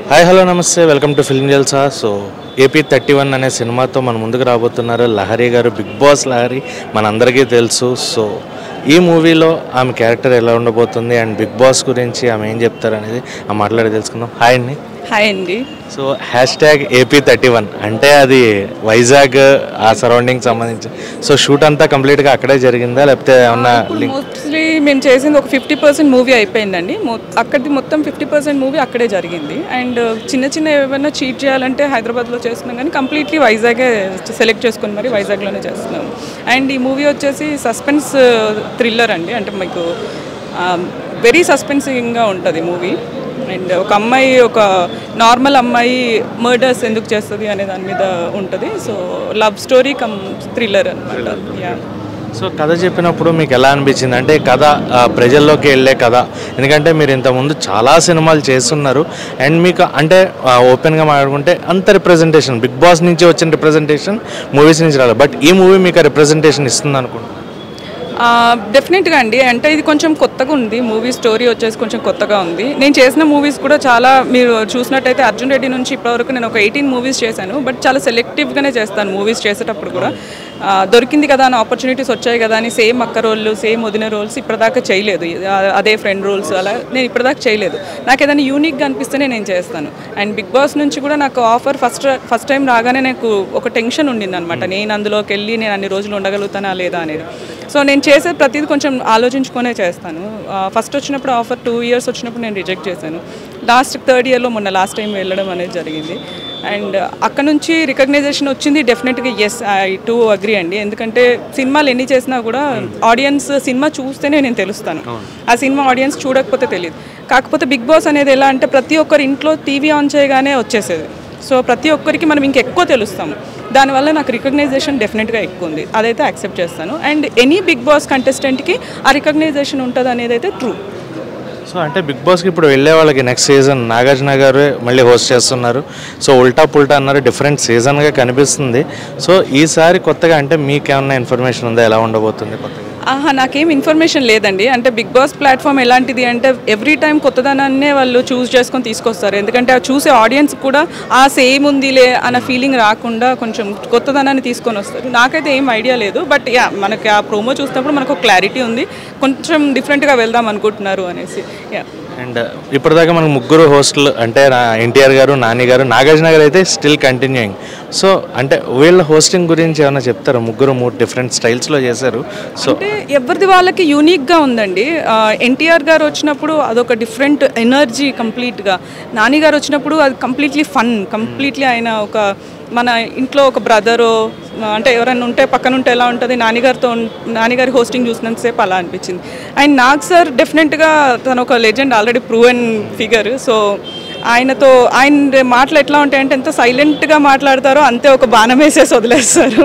Hi hello namaste welcome to film Jalsa so AP thirty one అనే సినిమాతో మన ముందుకు రాబోతున్నారు లహరి గారు బిగ్ బాస్ లహరి మనందరికీ తెలుసు సో ఈ మూవీలో ఆమె క్యారెక్టర్ ఎలా ఉండబోతుంది అండ్ బిగ్ బాస్ గురించి ఆమె ఏం చెప్తారు అనేది ఆ మాట్లాడి తెలుసుకుందాం హాయ్ అండి హాయ్ అండి so hashtag AP thirty one అంటే అది వైజాగ్ ఆ సరౌండింగ్ సంబంధించి సో షూట్ అంతా కంప్లీట్గా అక్కడే జరిగిందా లేకపోతే ఏమన్నా లింక్ మోస్ట్లీ మేము చేసింది ఒక ఫిఫ్టీ పర్సెంట్ మూవీ అయిపోయిందండి మొ- అక్కడిది మొత్తం ఫిఫ్టీ పర్సెంట్ మూవీ అక్కడే జరిగింది అండ్ చిన్న చిన్న ఏమైనా చీట్ చేయాలంటే హైదరాబాద్లో చేస్తున్నాం కానీ కంప్లీట్లీ వైజాగే సెలెక్ట్ చేసుకుని మరి వైజాగ్లోనే చేస్తున్నాం అండ్ ఈ మూవీ వచ్చేసి సస్పెన్స్ థ్రిల్లర్ అండి అంటే మీకు వెరీ సస్పెన్సింగ్గా ఉంటుంది మూవీ అండ్ ఒక అమ్మాయి ఒక నార్మల్ అమ్మాయి మర్డర్స్ ఎందుకు చేస్తుంది అనే దాని మీద ఉంటుంది so love story cum thriller అనమాట యా సో కథ చెప్పినప్పుడు మీకు ఎలా అనిపించింది అంటే కథ ఆ, ప్రజల్లోకి వెళ్ళే కథ ఎందుకంటే మీరు ఇంతకుముందు చాలా సినిమాలు చేస్తున్నారు అండ్ మీకు అంటే ఆ, ఓపెన్గా మాట్లాడుకుంటే అంత రిప్రజెంటేషన్ బిగ్ బాస్ నుంచి వచ్చిన రిప్రజెంటేషన్ మూవీస్ నుంచి రాలేదు బట్ ఈ మూవీ మీకు రిప్రజెంటేషన్ ఇస్తుంది అనుకుంటున్నాను డెఫినెట్గా అండి అంటే ఇది కొంచెం కొత్తగా ఉంది మూవీ స్టోరీ వచ్చేసి కొంచెం కొత్తగా ఉంది నేను చేసిన మూవీస్ కూడా చాలా మీరు చూసినట్టయితే అర్జున్ రెడ్డి నుంచి ఇప్పటివరకు నేను ఒక ఎయిటీన్ మూవీస్ చేశాను బట్ చాలా సెలెక్టివ్గానే చేస్తాను మూవీస్ చేసేటప్పుడు కూడా ఆ, దొరికింది కదా అని ఆపర్చునిటీస్ వచ్చాయి కదా అని సేమ్ అక్క రోళ్ళు సేమ్ వదిన రోల్స్ ఇప్పటిదాకా చేయలేదు ఆ, అదే ఫ్రెండ్ రోల్స్ అలా నేను ఇప్పటిదాకా చేయలేదు నాకు ఏదైనా యూనిక్గా అనిపిస్తేనే నేను చేస్తాను అండ్ బిగ్ బాస్ నుంచి కూడా నాకు ఆఫర్ ఫస్ట్ ఫస్ట్ టైం రాగానే నాకు ఒక టెన్షన్ ఉండింది అనమాట నేను అందులోకి వెళ్ళి నేను అన్ని రోజులు ఉండగలుగుతానా లేదా అనేది సో నేను చేసే ప్రతిదీ కొంచెం ఆలోచించుకొనే చేస్తాను ఫస్ట్ వచ్చినప్పుడు ఆఫర్ టూ ఇయర్స్ వచ్చినప్పుడు నేను రిజెక్ట్ చేశాను లాస్ట్ థర్డ్ ఇయర్లో మొన్న లాస్ట్ టైం వెళ్ళడం అనేది జరిగింది అండ్ అక్కడ నుంచి రికగ్నైజేషన్ వచ్చింది డెఫినెట్గా ఎస్ ఐ టు అగ్రి అండి ఎందుకంటే సినిమాలు ఎన్ని చేసినా కూడా ఆడియన్స్ సినిమా చూస్తేనే నేను తెలుస్తాను ఆ సినిమా ఆడియన్స్ చూడకపోతే తెలియదు కాకపోతే బిగ్ బాస్ అనేది ఎలా అంటే ప్రతి ఒక్కరి ఇంట్లో టీవీ ఆన్ చేయగానే వచ్చేసేది సో ప్రతి ఒక్కరికి మనం ఇంకెక్కువ తెలుస్తాము దానివల్ల నాకు రికగ్నైజేషన్ డెఫినెట్గా ఎక్కువ ఉంది అదైతే యాక్సెప్ట్ చేస్తాను అండ్ ఎనీ బిగ్ బాస్ కంటెస్టెంట్కి ఆ రికగ్నైజేషన్ ఉంటుంది అనేది అయితే ట్రూ సో అంటే బిగ్ బాస్కి ఇప్పుడు వెళ్ళే వాళ్ళకి నెక్స్ట్ సీజన్ నాగార్జున గారు మళ్ళీ హోస్ట్ చేస్తున్నారు సో ఉల్టా పుల్టా అన్నారు డిఫరెంట్ సీజన్గా కనిపిస్తుంది సో ఈసారి కొత్తగా అంటే మీకు ఏమన్నా ఇన్ఫర్మేషన్ ఉందా ఎలా ఉండబోతుంది కొత్తగా ఆహా నాకేం ఇన్ఫర్మేషన్ లేదండి అంటే బిగ్ బాస్ ప్లాట్ఫామ్ ఎలాంటిది అంటే ఎవ్రీ టైం కొత్తదనాన్నే వాళ్ళు చూస్ చేసుకొని తీసుకొస్తారు ఎందుకంటే ఆ చూసే ఆడియన్స్ కూడా ఆ సేమ్ ఉందిలే అన్న ఫీలింగ్ రాకుండా కొంచెం కొత్తదనాన్ని తీసుకొని వస్తారు నాకైతే ఏం ఐడియా లేదు బట్ యా మనకి ఆ ప్రోమో చూసినప్పుడు మనకు క్లారిటీ ఉంది కొంచెం డిఫరెంట్గా వెళ్దాం అనుకుంటున్నారు అనేసి యా అండ్ ఇప్పటిదాకా మనకు ముగ్గురు హోస్టులు అంటే నా ఎన్టీఆర్ గారు నాని గారు నాగార్జున గారు అయితే స్టిల్ కంటిన్యూయింగ్ సో అంటే వీళ్ళ హోస్టింగ్ గురించి ఏమైనా చెప్తారా ముగ్గురు మూడు డిఫరెంట్ స్టైల్స్లో చేశారు సో అంటే ఎవరిది వాళ్ళకి యూనిక్గా ఉందండి ఎన్టీఆర్ గారు వచ్చినప్పుడు అదొక డిఫరెంట్ ఎనర్జీ కంప్లీట్గా నాని గారు వచ్చినప్పుడు అది కంప్లీట్లీ ఫన్ కంప్లీట్లీ ఆయన ఒక మన ఇంట్లో ఒక బ్రదరు అంటే ఎవరైనా ఉంటే పక్కన ఉంటే ఎలా ఉంటుంది నాన్నగారితో ఉన్- నాన్నగారి హోస్టింగ్ చూసినంతసేపు అలా అనిపించింది అండ్ నాగ్ సార్ డెఫినెట్గా తను ఒక legend already proven figure so ఆయనతో ఆయన మాటలు ఎట్లా ఉంటాయంటే ఎంత సైలెంట్గా మాట్లాడతారో అంతే ఒక బాణం వేసేసి వదిలేస్తారు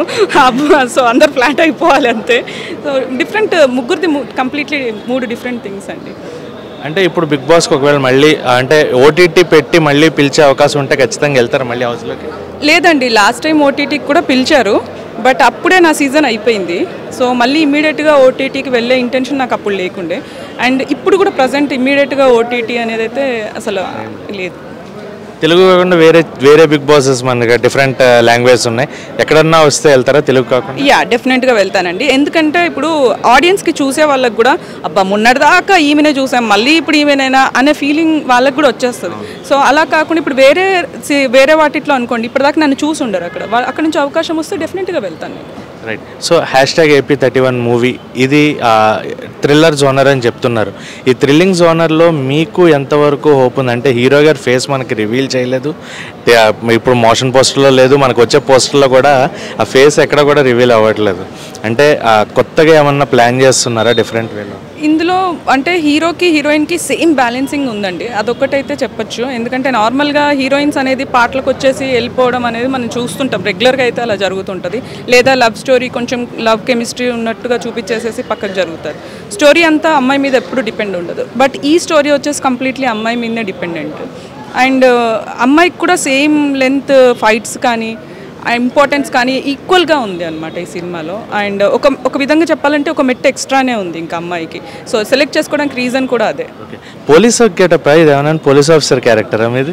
సో అందరు ఫ్లాట్ అయిపోవాలి అంతే సో డిఫరెంట్ ముగ్గురిది కంప్లీట్లీ మూడు డిఫరెంట్ థింగ్స్ అండి అంటే ఇప్పుడు బిగ్ బాస్కి ఒకవేళ మళ్ళీ అంటే ఓటీటీ పెట్టి మళ్ళీ పిలిచే అవకాశం ఉంటే ఖచ్చితంగా వెళ్తారా మళ్ళీ హౌస్లోకి లేదండి లాస్ట్ టైం ఓటీటీకి కూడా పిలిచారు బట్ అప్పుడే నా సీజన్ అయిపోయింది సో మళ్ళీ ఇమీడియట్గా ఓటీటీకి వెళ్ళే ఇంటెన్షన్ నాకు అప్పుడు లేకుండే అండ్ ఇప్పుడు కూడా ప్రజెంట్ ఇమీడియట్గా ఓటీటీ అనేది అయితే అసలు లేదు తెలుగు కాకుండా వేరే వేరే బిగ్ బాసెస్ మనకి డిఫరెంట్ లాంగ్వేజ్ ఉన్నాయి ఎక్కడన్నా వస్తే వెళ్తారా తెలుగు కాకుండా యా డెఫినెట్గా వెళ్తానండి ఎందుకంటే ఇప్పుడు ఆడియన్స్కి చూసే వాళ్ళకి కూడా అబ్బా మొన్నటిదాకా ఈమెనే చూసాం మళ్ళీ ఇప్పుడు ఈమెనైనా అనే ఫీలింగ్ వాళ్ళకి కూడా వచ్చేస్తుంది సో అలా కాకుండా ఇప్పుడు వేరే సి- వేరే వాటిట్లో అనుకోండి ఇప్పటిదాకా నన్ను చూసి ఉండరు అక్కడ వా- అక్కడ నుంచి అవకాశం వస్తే డెఫినెట్గా వెళ్తాను నేను. Right so hashtag AP thirty one movie ఇది థ్రిల్లర్ జోనర్ అని చెప్తున్నారు ఈ థ్రిల్లింగ్ జోనర్లో మీకు ఎంతవరకు హోప్ ఉంది అంటే హీరో గారి ఫేస్ మనకి రివీల్ చేయలేదు తే- ఇప్పుడు మోషన్ పోస్టర్లో లేదు మనకు వచ్చే పోస్టర్లో కూడా ఆ ఫేస్ ఎక్కడ కూడా రివీల్ అవ్వట్లేదు అంటే ఆ, కొత్తగా ఏమన్నా ప్లాన్ చేస్తున్నారా డిఫరెంట్ వేలో ఇందులో అంటే హీరోకి హీరోయిన్కి సేమ్ బ్యాలెన్సింగ్ ఉందండి అదొక్కటైతే చెప్పొచ్చు ఎందుకంటే నార్మల్గా హీరోయిన్స్ అనేది పాటలకు వచ్చేసి వెళ్ళిపోవడం అనేది మనం చూస్తుంటాం రెగ్యులర్గా అయితే అలా జరుగుతుంటుంది లేదా లవ్ స్టోరీ కొంచెం లవ్ కెమిస్ట్రీ ఉన్నట్టుగా చూపించేసేసి పక్కకు జరుగుతారు స్టోరీ అంతా అమ్మాయి మీద ఎప్పుడు డిపెండ్ ఉండదు బట్ ఈ స్టోరీ వచ్చేసి కంప్లీట్లీ అమ్మాయి మీదనే డిపెండెంట్ అండ్ అమ్మాయికి కూడా సేమ్ లెంత్ ఫైట్స్ కానీ ఇంపార్టెన్స్ కానీ ఈక్వల్గా ఉంది అనమాట ఈ సినిమాలో అండ్ ఒక ఒక విధంగా చెప్పాలంటే ఒక మెట్ ఎక్స్ట్రానే ఉంది ఇంకా అమ్మాయికి సో సెలెక్ట్ చేసుకోవడానికి రీజన్ కూడా అదే ఓకే పోలీస్ గెటప్ ఇది ఏమన్నా పోలీస్ ఆఫీసర్ క్యారెక్టరా మీది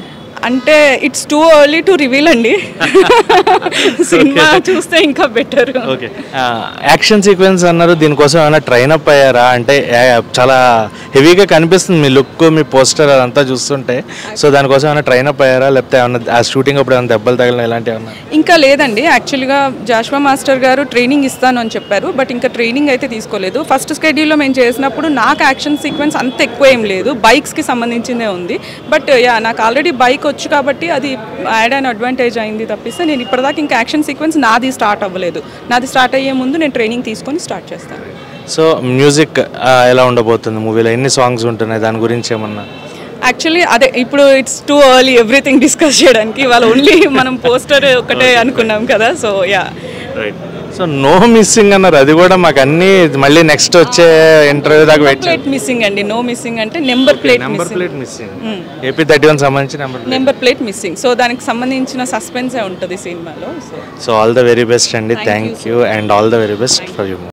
అంటే it's too early to reveal అండి సినిమా చూస్తే ఇంకా బెటర్ ఓకే యాక్షన్ సీక్వెన్స్ అన్నారు దీనికోసం ఏమైనా ట్రైన్ అప్ అయ్యారా అంటే ఆ, చాలా హెవీగా కనిపిస్తుంది మీ లుక్ మీ పోస్టర్ అదంతా చూస్తుంటే సో దానికోసం ఏమైనా ట్రైన్ అప్ అయ్యారా లేకపోతే ఏమైనా ఆ షూటింగ్ అప్పుడు ఏమైనా దెబ్బలు తగిలిన ఇలాంటివి ఏమన్నా ఇంకా లేదండి యాక్చువల్గా జాష్వా మాస్టర్ గారు ట్రైనింగ్ ఇస్తాను అని చెప్పారు బట్ ఇంకా ట్రైనింగ్ అయితే తీసుకోలేదు ఫస్ట్ స్కెడ్యూల్లో మేము చేసినప్పుడు నాకు యాక్షన్ సీక్వెన్స్ అంత ఎక్కువ ఏం లేదు బైక్స్కి సంబంధించిందే ఉంది బట్ యా నాకు ఆల్రెడీ బైక్ వచ్చు కాబట్టి అది యాడ్ అండ్ అడ్వాంటేజ్ అయింది తప్పిస్తే నేను ఇప్పటిదాకా ఇంకా యాక్షన్ సీక్వెన్స్ నాది స్టార్ట్ అవ్వలేదు నాది స్టార్ట్ అయ్యే ముందు నేను ట్రైనింగ్ తీసుకొని స్టార్ట్ చేస్తాను సో మ్యూజిక్ ఎలా ఉండబోతుంది మూవీలో ఎన్ని సాంగ్స్ ఉంటున్నాయి దాని గురించి ఏమన్నా యాక్చువల్లీ అదే ఇప్పుడు it's too early everything discuss చేయడానికి వాళ్ళు ఓన్లీ మనం పోస్టర్ ఒకటే అనుకున్నాం కదా so yeah right so no missing అన్నారు అది కూడా మాకు అన్ని మళ్ళీ నెక్స్ట్ వచ్చే ఇంటర్వ్యూ దాకా వెయిట్ ప్లేట్ మిస్సింగ్ అండి నో మిస్సింగ్ అంటే number plate number missing plate missing AP thirty one సంబంధించి number number plate missing so దానికి సంబంధించిన సస్పెన్సే ఉంటుంది సినిమాలో so so all the very best అండి thank you and all the very best for you